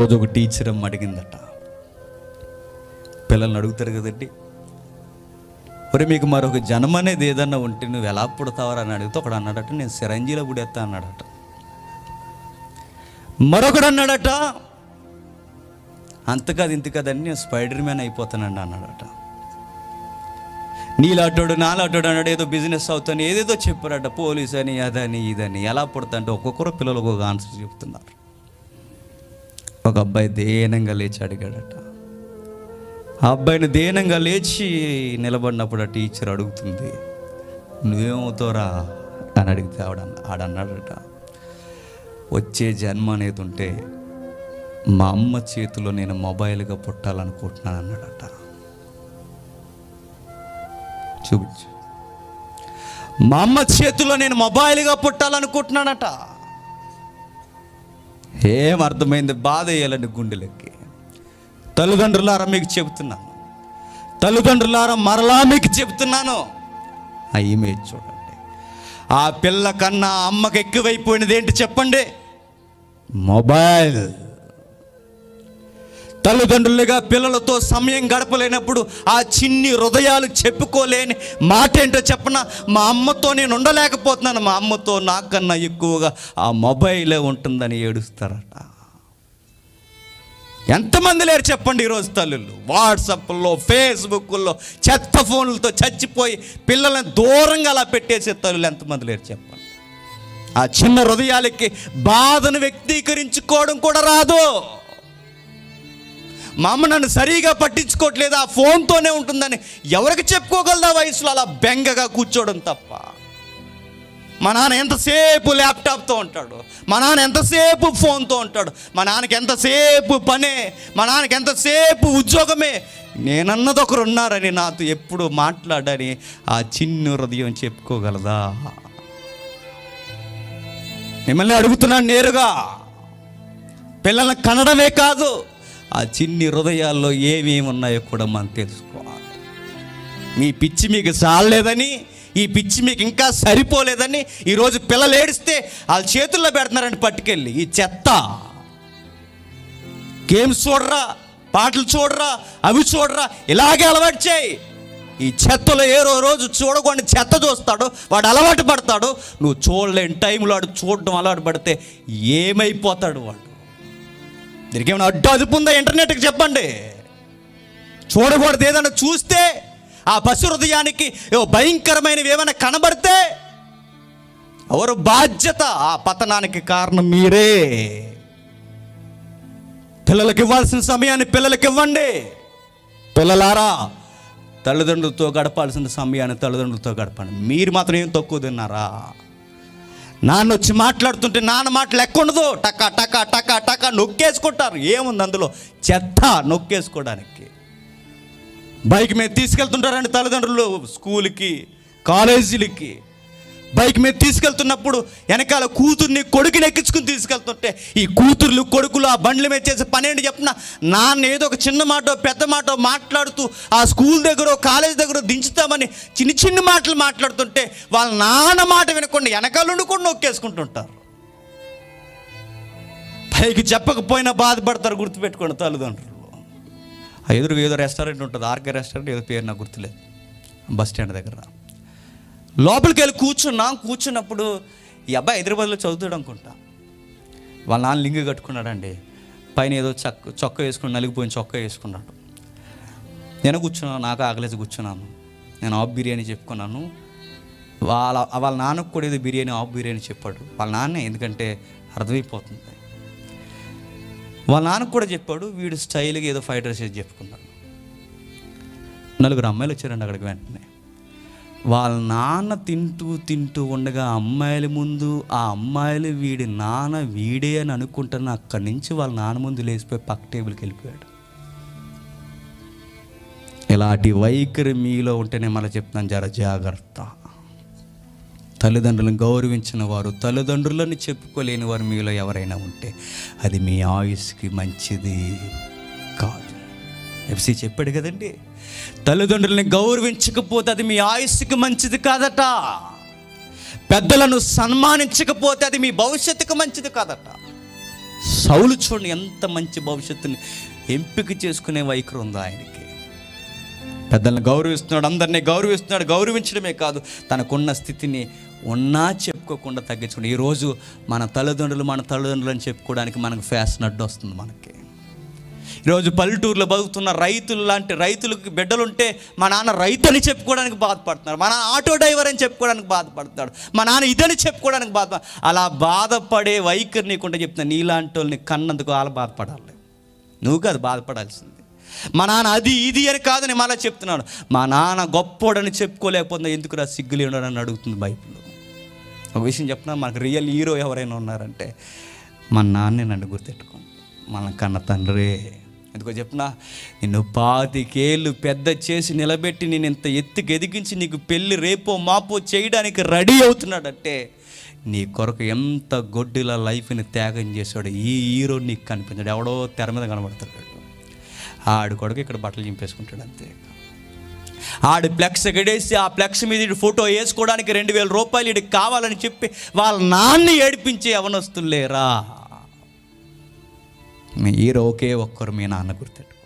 ఒకరోజు ఒక టీచర్ అమ్మ అడిగిందట పిల్లల్ని అడుగుతారు కదండి మరి మీకు మరొక జన్మ అనేది ఏదన్నా ఉంటే నువ్వు ఎలా పుడతావరా అని అడిగితే ఒకడు అన్నాడట నేను సిరంజీలో పుడేస్తా అన్నాడట మరొకడు అన్నాడట అంత కాదు ఇంత కాదని నేను స్పైడర్ మ్యాన్ అయిపోతానండి అన్నాడట నీలాటోడు నాలాటోడు అన్నాడు ఏదో బిజినెస్ అవుతాను ఏదేదో చెప్పారట పోలీస్ అని అదని ఇదని ఎలా పుడతా అంటే ఒక్కొక్కరు పిల్లలు ఒక్కొక్క ఆన్సర్ చెప్తున్నారు ఒక అబ్బాయి దేనంగా లేచి అడిగాడట ఆ అబ్బాయిని దేనంగా లేచి నిలబడినప్పుడు ఆ టీచర్ అడుగుతుంది నువ్వేమవుతావురా అని అడిగితే ఆవిడ ఆడన్నాడట వచ్చే జన్మ అనేది ఉంటే మా అమ్మ చేతిలో నేను మొబైల్గా పుట్టాలనుకుంటున్నాను అన్నాడట చూపించు మా అమ్మ చేతిలో నేను మొబైల్గా పుట్టాలనుకుంటున్నానట ఏం అర్థమైంది బాధ వేయాలండి గుండెలకి తల్లిదండ్రులారా మీకు చెబుతున్నాను తల్లిదండ్రులారా మరలా మీకు చెబుతున్నాను ఆ ఇమేజ్ చూడండి ఆ పిల్ల కన్నా అమ్మకి ఎక్కువైపోయినది ఏంటి చెప్పండి మొబైల్ తల్లిదండ్రులుగా పిల్లలతో సమయం గడపలేనప్పుడు ఆ చిన్ని హృదయాలు చెప్పుకోలేని మాట ఏంటో చెప్పన మా అమ్మతో నేను ఉండలేకపోతున్నాను మా అమ్మతో నాకన్నా ఎక్కువగా ఆ మొబైలే ఉంటుందని ఏడుస్తారట ఎంతమంది లేరు చెప్పండి ఈరోజు తల్లులు వాట్సాప్లో ఫేస్బుక్లో చెత్త ఫోన్లతో చచ్చిపోయి పిల్లల్ని దూరంగా అలా పెట్టేసే తల్లులు ఎంతమంది లేరు చెప్పండి ఆ చిన్న హృదయాలకి బాధను వ్యక్తీకరించుకోవడం కూడా రాదు మా అమ్మ నన్ను సరిగా పట్టించుకోవట్లేదు ఆ ఫోన్తోనే ఉంటుందని ఎవరికి చెప్పుకోగలదా వయసులో అలా బెంగగా కూర్చోవడం తప్ప మా నాన్న ఎంతసేపు ల్యాప్టాప్తో ఉంటాడు మా నాన్న ఎంతసేపు ఫోన్తో ఉంటాడు మా నాన్నకి ఎంతసేపు పనే మా నాన్నకి ఎంతసేపు ఉద్యోగమే నేనన్నది ఒకరు ఉన్నారని నాతో ఎప్పుడు మాట్లాడని ఆ చిన్న హృదయం చెప్పుకోగలదా మిమ్మల్ని అడుగుతున్నాను నేరుగా పిల్లల్ని కనడమే కాదు ఆ చిన్ని హృదయాల్లో ఏమేమి ఉన్నాయో కూడా మనం తెలుసుకోవాలి మీ పిచ్చి మీకు చాలలేదని ఈ పిచ్చి మీకు ఇంకా సరిపోలేదని ఈరోజు పిల్లలు ఏడిస్తే వాళ్ళ చేతుల్లో పెడుతున్నారండి పట్టుకెళ్ళి ఈ చెత్త గేమ్స్ చూడరా పాటలు చూడరా అవి చూడరా ఇలాగే అలవాటు చేయి ఈ చెత్తలో ఏరో రోజు చూడకుండా చెత్త చూస్తాడు వాడు అలవాటు పడతాడు నువ్వు చూడలేని టైంలో వాడు చూడడం అలవాటు పడితే ఏమైపోతాడు వాడు దీనికి ఏమైనా అడ్డు అదుపు ఉందా ఇంటర్నెట్కి చెప్పండి చూడకూడదు ఏదైనా చూస్తే ఆ పశు హృదయానికి ఏవో భయంకరమైనవి ఏమైనా కనబడితే ఎవరు బాధ్యత ఆ పతనానికి కారణం మీరే పిల్లలకి ఇవ్వాల్సిన సమయాన్ని పిల్లలకి ఇవ్వండి పిల్లలారా తల్లిదండ్రులతో గడపాల్సిన సమయాన్ని తల్లిదండ్రులతో గడపండి మీరు మాత్రం ఏం తక్కువ తిన్నారా నాన్న వచ్చి మాట్లాడుతుంటే నాన్న మాట లెక్క ఉండదు టక టక టక టక నొక్కేసుకుంటారు ఏముంది అందులో చెత్త నొక్కేసుకోవడానికి బైక్ మీద తీసుకెళ్తుంటారండి తల్లిదండ్రులు స్కూల్కి కాలేజీలకి బైక్ మీద తీసుకెళ్తున్నప్పుడు వెనకాల కూతుర్ని కొడుకుని ఎక్కించుకుని తీసుకెళ్తుంటే ఈ కూతుర్లు కొడుకులు ఆ బండ్ల మీద చేసే పని ఏంటి చెప్పిన నాన్న ఏదో ఒక చిన్న మాట పెద్ద మాట మాట్లాడుతూ ఆ స్కూల్ దగ్గర కాలేజ్ దగ్గర దించుతామని చిన్న చిన్న మాటలు మాట్లాడుతుంటే వాళ్ళ నాన్న మాట వినకుండా వెనకాల కూడా నొక్కేసుకుంటుంటారు పైకి చెప్పకపోయినా బాధపడతారు గుర్తుపెట్టుకోండి తల్లిదండ్రులు ఆ ఎదురుగా ఏదో రెస్టారెంట్ ఉంటుంది ఆర్కే రెస్టారెంట్ ఏదో పేరు నాకు గుర్తులేదు బస్ స్టాండ్ దగ్గర లోపలికి వెళ్ళి కూర్చున్నాం కూర్చున్నప్పుడు ఈ అబ్బాయి హైదరాబాద్లో చదువుతాడు అనుకుంటా వాళ్ళ నాన్న లింగి కట్టుకున్నాడండి పైన ఏదో చక్క చొక్క వేసుకుని నలిగిపోయిన చొక్క వేసుకున్నాడు నేను కూర్చున్నాను నాకు ఆకలేసి కూర్చున్నాను నేను ఆఫ్ బిర్యానీ చెప్పుకున్నాను వాళ్ళ వాళ్ళ నాన్నకు కూడా ఏదో బిర్యానీ ఆఫ్ బిర్యానీ చెప్పాడు వాళ్ళ నాన్నే ఎందుకంటే అర్థమైపోతుంది వాళ్ళ నాన్నకు కూడా చెప్పాడు వీడు స్టైల్గా ఏదో ఫ్రైడ్ రైస్ చేసి చెప్పుకున్నాడు నలుగురు అమ్మాయిలు వచ్చారండి అక్కడికి వెంటనే వాళ్ళ నాన్న తింటూ తింటూ ఉండగా అమ్మాయిల ముందు ఆ అమ్మాయిలు వీడి నాన్న వీడే అని అనుకుంటున్న అక్కడి నుంచి వాళ్ళ నాన్న ముందు లేచిపోయి పక్క టేబుల్కి వెళ్ళిపోయాడు ఇలాంటి వైఖరి మీలో ఉంటేనే మళ్ళీ చెప్తున్నాను జర జాగ్రత్త తల్లిదండ్రులను గౌరవించిన వారు తల్లిదండ్రులను చెప్పుకోలేని వారు మీలో ఎవరైనా ఉంటే అది మీ ఆయుష్కి మంచిది కాదు ఎఫ్సి చెప్పాడు కదండి తల్లిదండ్రులని గౌరవించకపోతే అది మీ ఆయుష్కి మంచిది కాదట పెద్దలను సన్మానించకపోతే అది మీ భవిష్యత్తుకు మంచిది కాదట సౌలు చూడండి ఎంత మంచి భవిష్యత్తుని ఎంపిక చేసుకునే వైఖరి ఉందో ఆయనకి పెద్దల్ని గౌరవిస్తున్నాడు అందరినీ గౌరవిస్తున్నాడు గౌరవించడమే కాదు తనకున్న స్థితిని ఉన్నా చెప్పుకోకుండా తగ్గించుకుని ఈరోజు మన తల్లిదండ్రులు మన తల్లిదండ్రులు అని చెప్పుకోవడానికి మనకు ఫ్యాషన్ అడ్డు వస్తుంది మనకి ఈరోజు పల్లెటూరులో బతుకుతున్న రైతులు లాంటి రైతులకు బిడ్డలుంటే మా నాన్న రైతు అని చెప్పుకోవడానికి బాధపడుతున్నాడు మా నాన్న ఆటో డ్రైవర్ అని చెప్పుకోవడానికి బాధపడతాడు మా నాన్న ఇదని చెప్పుకోవడానికి బాధ అలా బాధపడే వైఖరి నీకుంటే చెప్తున్నా నీలాంటి వాళ్ళని కన్నందుకు వాళ్ళు బాధపడాలి నువ్వు కాదు బాధపడాల్సింది మా నాన్న అది ఇది అని కాదని మళ్ళీ చెప్తున్నాడు మా నాన్న గొప్పోడని చెప్పుకోలేకపోతున్నా ఎందుకురా సిగ్గులేడు అని అడుగుతుంది బైబిల్లో ఒక విషయం చెప్పిన మనకు రియల్ హీరో ఎవరైనా ఉన్నారంటే మా నాన్నే నన్ను గుర్తెట్టుకోండి మన కన్న తండ్రే ఎందుకో చెప్పిన నిన్ను పాతికేళ్ళు పెద్ద చేసి నిలబెట్టి నేను ఇంత ఎత్తుకు ఎదిగించి నీకు పెళ్ళి రేపో మాపో చేయడానికి రెడీ అవుతున్నాడంటే నీ కొరకు ఎంత గొడ్డిల లైఫ్ని త్యాగం చేశాడు ఈ హీరో నీకు కనిపించాడు ఎవడో తెర మీద కనబడతాడు ఆడు కొడుకు ఇక్కడ బట్టలు చింపేసుకుంటాడు అంతే ఆడు ఫ్లెక్స్ ఎగడేసి ఆ ఫ్లెక్స్ మీద ఈడు ఫోటో వేసుకోవడానికి రెండు వేల రూపాయలు ఇడికి కావాలని చెప్పి వాళ్ళ నాన్ని ఏడిపించే అవనొస్తులేరా మీ హీరో ఒకే ఒక్కరు మీ నాన్న గుర్తెట్టు